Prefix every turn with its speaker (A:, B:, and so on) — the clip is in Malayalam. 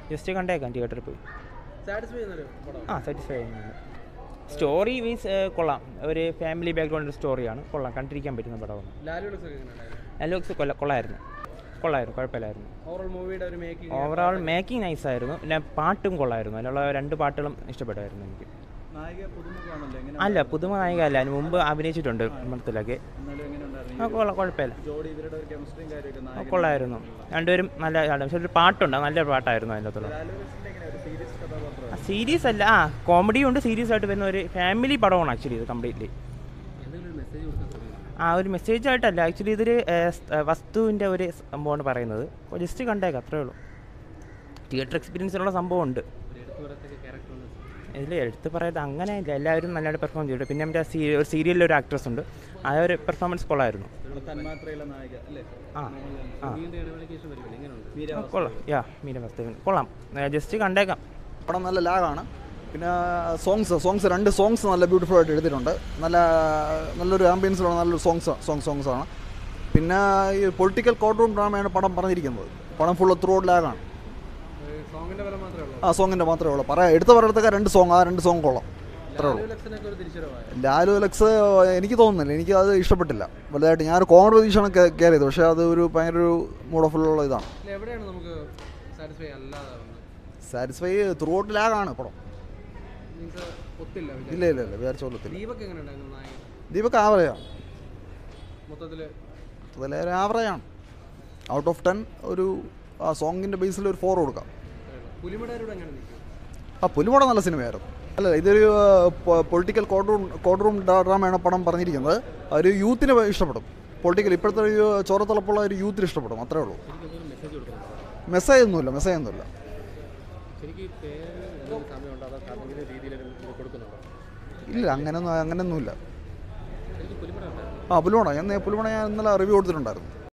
A: ജസ്റ്റ് കണ്ടേക്കാം തിയേറ്ററിൽ പോയി
B: സാറ്റിസ്ഫൈ ചെയ്യുന്നൊരു പടം
A: ആ സാറ്റിസ്ഫൈ ചെയ്യുന്നുണ്ട് സ്റ്റോറി മീൻസ് കൊള്ളാം ഒരു ഫാമിലി ബാക്ക്ഗ്രൗണ്ട് സ്റ്റോറിയാണ് കൊള്ളാം കണ്ടിരിക്കാൻ പറ്റുന്ന പടമാണ്
B: ലാലു ഒക്കെ എങ്ങനെ ഉണ്ടായിരുന്നു
A: അലോക്സ് കൊല്ല കൊള്ളായിരുന്നു കൊള്ളായിരുന്നു കുഴപ്പമില്ലായിരുന്നു
B: ഓവറോൾ മൂവിയുടെ ഒരു മേക്കിംഗ്
A: ഓവറോൾ മേക്കിംഗ് നൈസ് ആയിരുന്നു പിന്നെ പാട്ടും കൊള്ളായിരുന്നു അതിലുള്ള രണ്ട് പാട്ടുകളും ഇഷ്ടപ്പെട്ടായിരുന്നു എനിക്ക്
C: നായിക പുതുമുഖമാണല്ലോ എങ്ങനെ
A: അല്ല പുതുമ നായിക അല്ല അതിന് മുമ്പ് അഭിനയിച്ചിട്ടുണ്ട് മൃത്തിലൊക്കെ
C: എന്നാലും എങ്ങനെ ഉണ്ടായിരുന്നു
A: ആ കൊള്ളാം കുഴപ്പമില്ല
C: ജോഡി ഇവരുടെ ഒരു കെമിസ്ട്രിയും കാര്യമൊക്കെ
A: ആ,
C: നായകൻ
A: കൊള്ളായിരുന്നു രണ്ടുപേരും നല്ല ഇതാണ് പക്ഷെ ഒരു പാട്ടുണ്ട് നല്ല പാട്ടായിരുന്നു അതിൻ്റെ അകത്തുള്ള
C: ലാലു ലക്ഷ്മിന്റെ എങ്ങനെ ഒരു സീരിയസ് കഥാപാത്രം
A: സീരീസ് അല്ല ആ കോമഡിയും ഉണ്ട് സീരിയസ് ആയിട്ട് വരുന്ന ഒരു ഫാമിലി പടമാണ് ആക്ച്വലി ഇത് കംപ്ലീറ്റ്ലി
B: എന്തെങ്കിലും ഒരു മെസ്സേജ് കൊടുക്കാൻ ശ്രമിക്കുന്നു
A: ആ ഒരു മെസ്സേജ് ആയിട്ടല്ല ആക്ച്വലി ഇതൊരു ഏ, സ്- ഏ, വസ്തുവിൻ്റെ ഒരു സംഭവമാണ് പറയുന്നത് അപ്പോൾ ജസ്റ്റ് കണ്ടേക്കാം അത്രേ ഉള്ളൂ തിയേറ്റർ എക്സ്പീരിയൻസിലുള്ള സംഭവം ഉണ്ട്
B: ഒരു എടുത്തു പറയത്തക്ക ക്യാരക്ടർ ഉണ്ട്
A: ഇതിൽ എടുത്ത് പറയാതെ അങ്ങനെയില്ല എല്ലാവരും നല്ലതായിട്ട് പെർഫോം ചെയ്തു പിന്നെ നമ്മുടെ സീ ഒരു സീരിയലിൽ ഒരു ആക്ട്രസ് ഉണ്ട് ആ ഒരു പെർഫോമൻസ് കൊള്ളായിരുന്നു
C: നമ്മുടെ തന്മാത്രയിലെ നായിക അല്ലേ
A: ആ ആ
B: നീണ്ട ഇടവേളയ്ക്ക് ശേഷം വരികയാണ് എങ്ങനെയുണ്ട്
C: മീര
A: ആ, കൊള്ളാം യാ മീര വസ്തുവിൻ കൊള്ളാം ജസ്റ്റ് കണ്ടേക്കാം
D: പടം നല്ല ലാഗാണ് പിന്നെ സോങ്സ് സോങ്സ് രണ്ട് സോങ്സ് നല്ല ബ്യൂട്ടിഫുൾ ആയിട്ട് എടുത്തിട്ടുണ്ട് നല്ല നല്ലൊരു ആംബിയൻസിലുള്ള നല്ലൊരു സോങ്സ് സോങ് സോങ്സ് ആണ് പിന്നെ ഈ പൊളിറ്റിക്കൽ കോർട്ട് റൂം ഡ്രാമയാണ് പടം പറഞ്ഞിരിക്കുന്നത് പടം ഫുൾ ത്രൂ ഔട്ട് ലാഗാണ്
B: സോങ്ങിന്റെ വില മാത്രമേ ഉള്ളൂ
D: ആ സോങ്ങിൻ്റെ മാത്രമേ ഉള്ളൂ പറയാം എടുത്ത് പറയത്തക്ക രണ്ട് സോങ് ആ രണ്ട് സോങ് കൊള്ളാം അത്രേ ഉള്ളൂ
B: ലാലു ലക്സിനൊക്കെ ഒരു തിരിച്ചുവരവായ
D: ലാലു ലക്സ് എനിക്ക് തോന്നുന്നില്ല എനിക്ക് അത് ഇഷ്ടപ്പെട്ടില്ല വലുതായിട്ട് ഞാനൊരു കോമഡി പ്രതീക്ഷയാണ് കയറിയത് പക്ഷേ അത് ഒരു ഭയങ്കര ഒരു മൂഡ് ഓഫ് ഉള്ള ഇതാണ്
B: ഇല്ല, എവിടെയാണ് നമുക്ക് സാറ്റിസ്ഫൈ അല്ലാതാവുന്നത്
D: സാറ്റിസ്ഫൈ ത്രൂ ഔട്ട് ലാഗാണ് പടം
B: നിങ്ങൾക്ക് ഒത്തില്ല വിചാരിച്ചു.
D: ഇല്ല ഇല്ല ഇല്ല വിചാരിച്ച പോലത്തില്ല
B: ദീപക് എങ്ങനെ ഉണ്ടായിരുന്നു നായകൻ
D: ദീപക് ആവറേജാണ്
B: മൊത്തത്തിൽ
D: അതിലേറെ ആവറേജാണ് ഔട്ട് ഓഫ് ടെൻ ഒരു ആ സോങ്ങിൻ്റെ ബേസിൽ ഒരു ഫോർ കൊടുക്കാം
B: പുലിമടരോട് എങ്ങനെ നിൽക്കും
D: ആ പുലിമുട നല്ല സിനിമയായിരുന്നു അല്ല ഇതൊരു political courtroom courtroom ഡ്രാമയാണ് പടം പറഞ്ഞിരിക്കുന്നത് ഒരു യൂത്തിന് ഇഷ്ടപ്പെടും പൊളിറ്റിക്കൽ ഇപ്പോഴത്തെ ഒരു ചോരത്തിളപ്പുള്ള ഒരു യൂത്തിന് ഇഷ്ടപ്പെടും അത്രേ ഉള്ളൂ
B: ശരിക്കും മെസ്സേജ് കൊടുക്കണം
D: മെസ്സേജ് ഒന്നുമില്ല മെസ്സേജ് ഒന്നുമില്ല
B: ശരിക്കും പേര് എന്തെങ്കിലും സമയമുണ്ടോ അതോ എന്തെങ്കിലും രീതിയിൽ ഇത് കൊടുക്കുന്നുണ്ടോ
D: ഇല്ല അങ്ങനെയൊന്നും അങ്ങനെയൊന്നുമില്ല
B: ശരിക്കും പുലിമട ഉണ്ടായിരുന്നു
D: ആ പുലിമുട ഞാൻ നേ- പുലിമുട ഞാൻ ഇന്നലെ റിവ്യൂ കൊടുത്തിട്ടുണ്ടായിരുന്നു